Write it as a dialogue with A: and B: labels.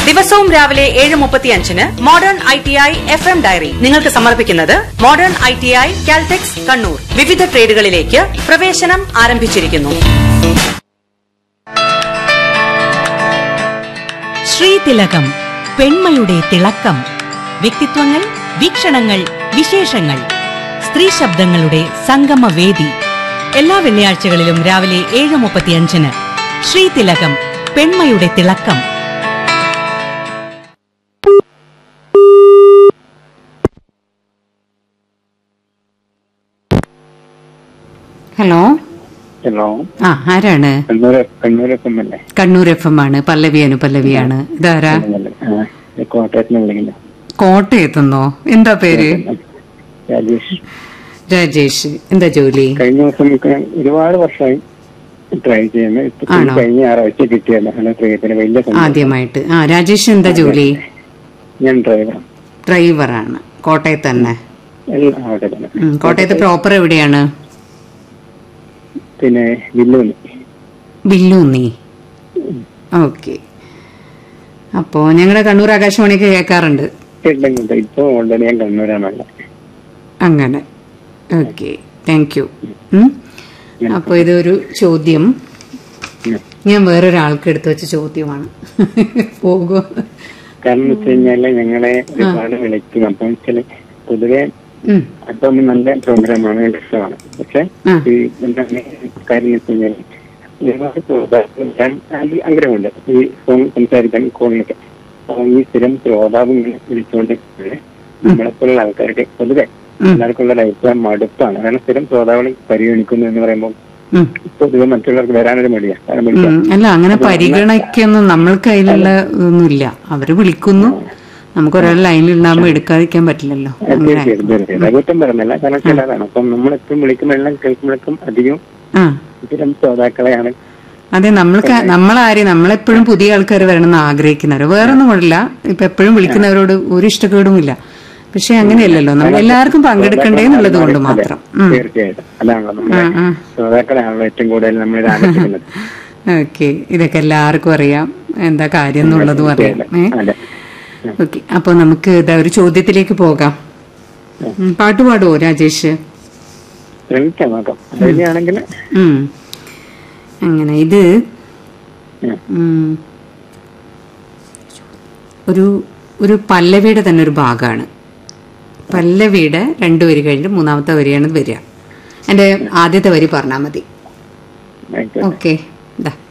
A: ദിവസവും രാവിലെ ഏഴ് മുപ്പത്തി അഞ്ചിന് modern I T I F M diary നിങ്ങൾക്ക് സമർപ്പിക്കുന്നത് modern I T I Caltex Kannur വിവിധ ട്രേഡുകളിലേക്ക് പ്രവേശനം ആരംഭിച്ചിരിക്കുന്നു
B: ശ്രീതിലകം പെൺമയുടെ തിളക്കം വ്യക്തിത്വങ്ങൾ വീക്ഷണങ്ങൾ വിശേഷങ്ങൾ സ്ത്രീ ശബ്ദങ്ങളുടെ സംഗമവേദി എല്ലാ വെള്ളിയാഴ്ചകളിലും രാവിലെ ഏഴ് മുപ്പത്തിയഞ്ചിന് ശ്രീതിലകം പെൺമയുടെ തിളക്കം
C: ഹലോ
D: ഹലോ
C: ആ ആരാണ്
D: കണ്ണൂർ കണ്ണൂർ എഫ് എം അല്ലേ
C: കണ്ണൂർ എഫ് എം ആണ് പല്ലവി അനുപല്ലവിയാണ് ഇതാരാ
D: ആ, ഇത് കോട്ടയത്ത് നിന്ന് വിളിക്കുന്നു
C: കോട്ടയത്തുനിന്നോ എന്താ പേര്
D: രാജേഷ്
C: രാജേഷ് എന്താ ജോലി
D: കഴിഞ്ഞ ദിവസം ഒക്കെ ഒരുപാട് വർഷമായി ട്രൈ ചെയ്യുന്നു ഇപ്പൊ
C: ആണോ?
D: കഴിഞ്ഞ ഞായറാഴ്ച കിട്ടിയല്ലോ അങ്ങനെ പ്രിയത്തിന് വലിയ സന്തോഷം.
C: ആദ്യമായിട്ട് ആ രാജേഷ് എന്താ ജോലി
D: ഞാൻ ഡ്രൈവറാണ്
C: ഡ്രൈവറാണ് കോട്ടയത്ത് തന്നെ
D: എല്ലാം അവിടെ തന്നെ
C: ഉം, കോട്ടയത്ത് പ്രോപ്പർ എവിടെയാണ്
D: പിന്നെ വില്ലുവിന്
C: ബില്ലൂന്നി ഓക്കെ അപ്പോ ഞങ്ങളുടെ കണ്ണൂർ ആകാശവാണിയൊക്കെ കേൾക്കാറുണ്ട്
D: ഉണ്ടെങ്കിൽ ഇപ്പൊ ഓൾറെഡി ഞാൻ കണ്ണൂരാണല്ല
C: അങ്ങനെ ഓക്കെ താങ്ക് യു അപ്പൊ ഇതൊരു ചോദ്യം ഞാൻ വേറൊരാൾക്ക് എടുത്തു വെച്ച ചോദ്യമാണ് പോകുമോ
D: കാരണം എന്ന് വെച്ച് കഴിഞ്ഞാല് ഞങ്ങളെ ഒരുപാട് വിളിക്കും അപ്പം ചില പൊതുവെ
C: ഉം,
D: അപ്പം നല്ല പ്രോഗ്രാമാണ് എനിക്ക് ഇഷ്ടമാണ് പക്ഷെ
C: ആ.
D: ഈ എന്താണ് കാര്യം എന്ന് വെച്ച് കഴിഞ്ഞാൽ ഒരുപാട് ശ്രോതാക്കൾ ഞാൻ അത് ആഗ്രഹമുണ്ട് ഈ ഫോൺ സംസാരിക്കാൻ കോളിലൊക്കെ അപ്പൊ ഈ സ്ഥിരം ശ്രോതാവ് ഇങ്ങനെ വിളിച്ചുകൊണ്ട് നമ്മളെപ്പോലുള്ള ആൾക്കാർക്ക് പൊതുവെ എല്ലാവർക്കും ഉള്ള അഭിപ്രായം മടുപ്പാണ് കാരണം സ്ഥിരം ശ്രോതാക്കൾ പരിഗണിക്കുന്നു എന്ന് പറയുമ്പോൾ
C: ഉം,
D: പൊതുവെ മറ്റുള്ളവർക്ക് വരാനൊരു മടിയാ കാരണം വിളിക്കാൻ
C: ഉം. അല്ല അങ്ങനെ പരിഗണയ്ക്കൊന്നും നമ്മൾക്ക് അതിലുള്ള ഇതൊന്നുമില്ല അവര് വിളിക്കുന്നു നമുക്ക് ഒരാൾ ലൈനിൽ ഉണ്ടാകുമ്പോൾ എടുക്കാതിരിക്കാൻ പറ്റില്ലല്ലോ അങ്ങനെ
D: തീർച്ചയായിട്ടും തീർച്ചയായിട്ടും അത് കുറ്റം പറഞ്ഞല്ല കാരണം ചിലതാണ് അപ്പം നമ്മളെപ്പോഴും വിളിക്കുമ്പോഴെല്ലാം കേൾക്കുമ്പോഴേക്കും അധികം
C: ആ
D: സ്ഥിരം ശ്രോതാക്കളെയാണ്
C: അതെ നമ്മൾക്ക് നമ്മളാരും നമ്മളെപ്പോഴും പുതിയ ആൾക്കാർ വരണമെന്ന് ആഗ്രഹിക്കുന്നവർ വേറൊന്നും കൊണ്ടില്ല ഇപ്പൊ എപ്പോഴും വിളിക്കുന്നവരോട് ഒരു ഇഷ്ടക്കേടുമില്ല പക്ഷെ അങ്ങനെയല്ലല്ലോ നമ്മൾ എല്ലാവർക്കും പങ്കെടുക്കണ്ടേ എന്നുള്ളത് കൊണ്ട് മാത്രം ഉം.
D: തീർച്ചയായിട്ടും അതാണല്ലോ നമ്മുടെ
C: ആ, ആ.
D: ശ്രോതാക്കളാണല്ലോ ഏറ്റവും കൂടുതൽ നമ്മൾ ഇത് ആകർഷിക്കുന്നത്
C: ഓക്കെ ഇതൊക്കെ എല്ലാവർക്കും അറിയാം എന്താ കാര്യം എന്നുള്ളതും അറിയാം ഏ
D: അതെ
C: ഓക്കെ അപ്പൊ നമുക്ക് ഇതാ ഒരു ചോദ്യത്തിലേക്ക് പോകാം ഉം, പാട്ട് പാടുവോ രാജേഷ്
D: ശ്രമിക്കാം നോക്കാം അതിനാണെങ്കിൽ
C: ഉം. അങ്ങനെ ഇത് ഉം, ഒരു ഒരു പല്ലവിയുടെ തന്നെ ഒരു ഭാഗമാണ് പല്ലവിയുടെ രണ്ട് വരി കഴിഞ്ഞിട്ട് മൂന്നാമത്തെ വരിയാണ് ഇത് വരിക എൻ്റെ ആദ്യത്തെ വരി പറഞ്ഞാൽ മതി ഓക്കെ ഇതാ